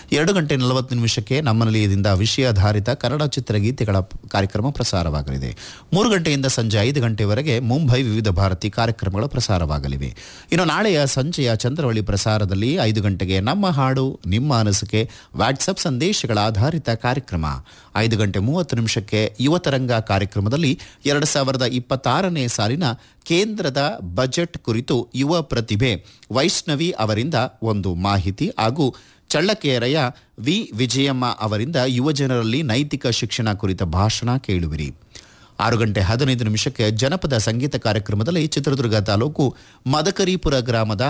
ಎರಡು ಗಂಟೆ ನಲವತ್ತು ನಿಮಿಷಕ್ಕೆ ನಮ್ಮ ನಿಲಯದಿಂದ ವಿಷಯಾಧಾರಿತ ಕನ್ನಡ ಚಿತ್ರಗೀತೆಗಳ ಕಾರ್ಯಕ್ರಮ ಪ್ರಸಾರವಾಗಲಿದೆ ಮೂರು ಗಂಟೆಯಿಂದ ಸಂಜೆ ಐದು ಗಂಟೆವರೆಗೆ ಮುಂಬೈ ವಿವಿಧ ಭಾರತಿ ಕಾರ್ಯಕ್ರಮಗಳು ಪ್ರಸಾರವಾಗಲಿವೆ ಇನ್ನು ನಾಳೆಯ ಸಂಜೆಯ ಚಂದ್ರವಳ್ಳಿ ಪ್ರಸಾರದಲ್ಲಿ ಐದು ಗಂಟೆಗೆ ನಮ್ಮ ಹಾಡು ನಿಮ್ಮ ಅನಿಸಿಕೆ ವಾಟ್ಸಪ್ ಸಂದೇಶಗಳ ಆಧಾರಿತ ಕಾರ್ಯಕ್ರಮ ಐದು ಗಂಟೆ ಮೂವತ್ತು ನಿಮಿಷಕ್ಕೆ ಯುವತರಂಗ ಕಾರ್ಯಕ್ರಮದಲ್ಲಿ ಎರಡು ಸಾವಿರದ ಇಪ್ಪತ್ತಾರನೇ ಸಾಲಿನ ಕೇಂದ್ರದ ಬಜೆಟ್ ಕುರಿತು ಯುವ ಪ್ರತಿಭೆ ವೈಷ್ಣವಿ ಅವರಿಂದ ಒಂದು ಮಾಹಿತಿ ಹಾಗೂ ಚಳ್ಳಕೆರೆಯ ವಿ ವಿಜಯಮ್ಮ ಅವರಿಂದ ಯುವಜನರಲ್ಲಿ ನೈತಿಕ ಶಿಕ್ಷಣ ಕುರಿತ ಭಾಷಣ ಕೇಳುವಿರಿ ಆರು ಗಂಟೆ ಹದಿನೈದು ನಿಮಿಷಕ್ಕೆ ಜನಪದ ಸಂಗೀತ ಕಾರ್ಯಕ್ರಮದಲ್ಲಿ ಚಿತ್ರದುರ್ಗ ತಾಲೂಕು ಮದಕರಿಪುರ ಗ್ರಾಮದ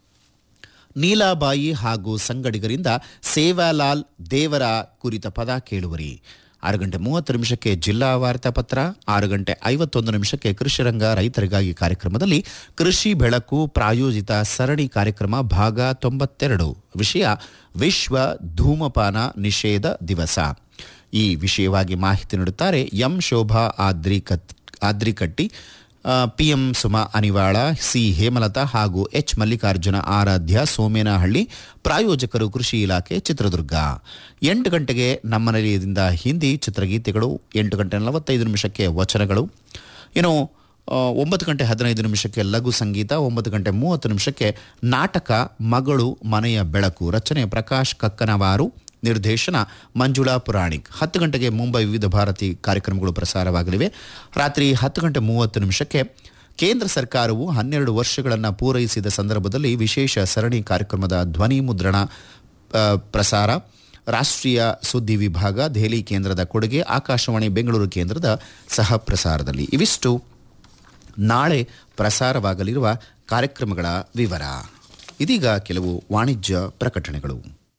ನೀಲಾಬಾಯಿ ಹಾಗೂ ಸಂಗಡಿಗರಿಂದ ಸೇವಾಲಾಲ್ ದೇವರ ಕುರಿತ ಪದ ಕೇಳುವರಿ ಆರು ಗಂಟೆ ಮೂವತ್ತು ನಿಮಿಷಕ್ಕೆ ಜಿಲ್ಲಾ ವಾರ್ತಾಪತ್ರ ಆರು ಗಂಟೆ ಐವತ್ತೊಂದು ನಿಮಿಷಕ್ಕೆ ಕೃಷಿರಂಗ ರೈತರಿಗಾಗಿ ಕಾರ್ಯಕ್ರಮದಲ್ಲಿ ಕೃಷಿ ಬೆಳಕು ಪ್ರಾಯೋಜಿತ ಸರಣಿ ಕಾರ್ಯಕ್ರಮ ಭಾಗ ತೊಂಬತ್ತೆರಡು ವಿಷಯ ವಿಶ್ವ ಧೂಮಪಾನ ನಿಷೇಧ ದಿವಸ ಈ ವಿಷಯವಾಗಿ ಮಾಹಿತಿ ನೀಡುತ್ತಾರೆ ಎಂ ಶೋಭಾ ಆದ್ರಿಕತ್ ಆದ್ರಿಕಟ್ಟಿ ಪಿಎಂ ಸುಮಾ ಅನಿವಾಳ ಸಿ ಹೇಮಲತಾ ಹಾಗೂ ಎಚ್ ಮಲ್ಲಿಕಾರ್ಜುನ ಆರಾಧ್ಯ ಸೋಮೇನಹಳ್ಳಿ ಪ್ರಾಯೋಜಕರು ಕೃಷಿ ಇಲಾಖೆ ಚಿತ್ರದುರ್ಗ ಎಂಟು ಗಂಟೆಗೆ ನಮ್ಮ ನಿಲಯದಿಂದ ಹಿಂದಿ ಚಿತ್ರಗೀತೆಗಳು ಎಂಟು ಗಂಟೆ ನಲವತ್ತೈದು ನಿಮಿಷಕ್ಕೆ ವಚನಗಳು ಇನ್ನು ಆ, ಒಂಬತ್ತು ಗಂಟೆ ಹದಿನೈದು ನಿಮಿಷಕ್ಕೆ ಲಘು ಸಂಗೀತ ಒಂಬತ್ತು ಗಂಟೆ ಮೂವತ್ತು ನಿಮಿಷಕ್ಕೆ ನಾಟಕ ಮಗಳು ಮನೆಯ ಬೆಳಕು ರಚನೆ ಪ್ರಕಾಶ್ ಕಕ್ಕನವಾರು ನಿರ್ದೇಶನ ಮಂಜುಳಾ ಪುರಾಣಿಕ್ ಹತ್ತು ಗಂಟೆಗೆ ಮುಂಬೈ ವಿವಿಧ ಭಾರತಿ ಕಾರ್ಯಕ್ರಮಗಳು ಪ್ರಸಾರವಾಗಲಿವೆ ರಾತ್ರಿ ಹತ್ತು ಗಂಟೆ ಮೂವತ್ತು ನಿಮಿಷಕ್ಕೆ ಕೇಂದ್ರ ಸರ್ಕಾರವು ಹನ್ನೆರಡು ವರ್ಷಗಳನ್ನು ಪೂರೈಸಿದ ಸಂದರ್ಭದಲ್ಲಿ ವಿಶೇಷ ಸರಣಿ ಕಾರ್ಯಕ್ರಮದ ಧ್ವನಿ ಮುದ್ರಣ ಆ, ಪ್ರಸಾರ ರಾಷ್ಟ್ರೀಯ ಸುದ್ದಿ ವಿಭಾಗ ದೆಹಲಿ ಕೇಂದ್ರದ ಕೊಡುಗೆ ಆಕಾಶವಾಣಿ ಬೆಂಗಳೂರು ಕೇಂದ್ರದ ಸಹ ಪ್ರಸಾರದಲ್ಲಿ ಇವಿಷ್ಟು ನಾಳೆ ಪ್ರಸಾರವಾಗಲಿರುವ ಕಾರ್ಯಕ್ರಮಗಳ ವಿವರ ಇದೀಗ ಕೆಲವು ವಾಣಿಜ್ಯ ಪ್ರಕಟಣೆಗಳು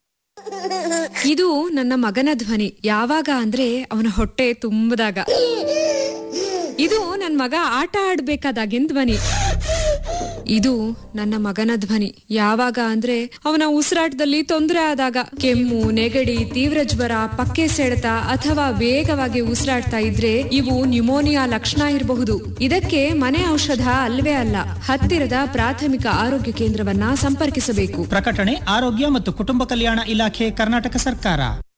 ಇದು ನನ್ನ ಮಗನ ಧ್ವನಿ ಯಾವಾಗ ಅಂದ್ರೆ ಅವನ ಹೊಟ್ಟೆ ತುಂಬದಾಗ ಇದು ನನ್ನ ಮಗ ಆಟ ಆಡ್ಬೇಕಾದಾಗಿನ ಧ್ವನಿ ಇದು ನನ್ನ ಮಗನ ಧ್ವನಿ ಯಾವಾಗ ಅಂದ್ರೆ ಅವನ ಉಸಿರಾಟದಲ್ಲಿ ತೊಂದರೆ ಆದಾಗ ಕೆಮ್ಮು ನೆಗಡಿ ತೀವ್ರ ಜ್ವರ ಪಕ್ಕೆ ಸೆಳೆತ ಅಥವಾ ವೇಗವಾಗಿ ಉಸಿರಾಡ್ತಾ ಇದ್ರೆ ಇವು ನ್ಯುಮೋನಿಯಾ ಲಕ್ಷಣ ಇರಬಹುದು ಇದಕ್ಕೆ ಮನೆ ಔಷಧ ಅಲ್ವೇ ಅಲ್ಲ ಹತ್ತಿರದ ಪ್ರಾಥಮಿಕ ಆರೋಗ್ಯ ಕೇಂದ್ರವನ್ನ ಸಂಪರ್ಕಿಸಬೇಕು ಪ್ರಕಟಣೆ ಆರೋಗ್ಯ ಮತ್ತು ಕುಟುಂಬ ಕಲ್ಯಾಣ ಇಲಾಖೆ ಕರ್ನಾಟಕ ಸರ್ಕಾರ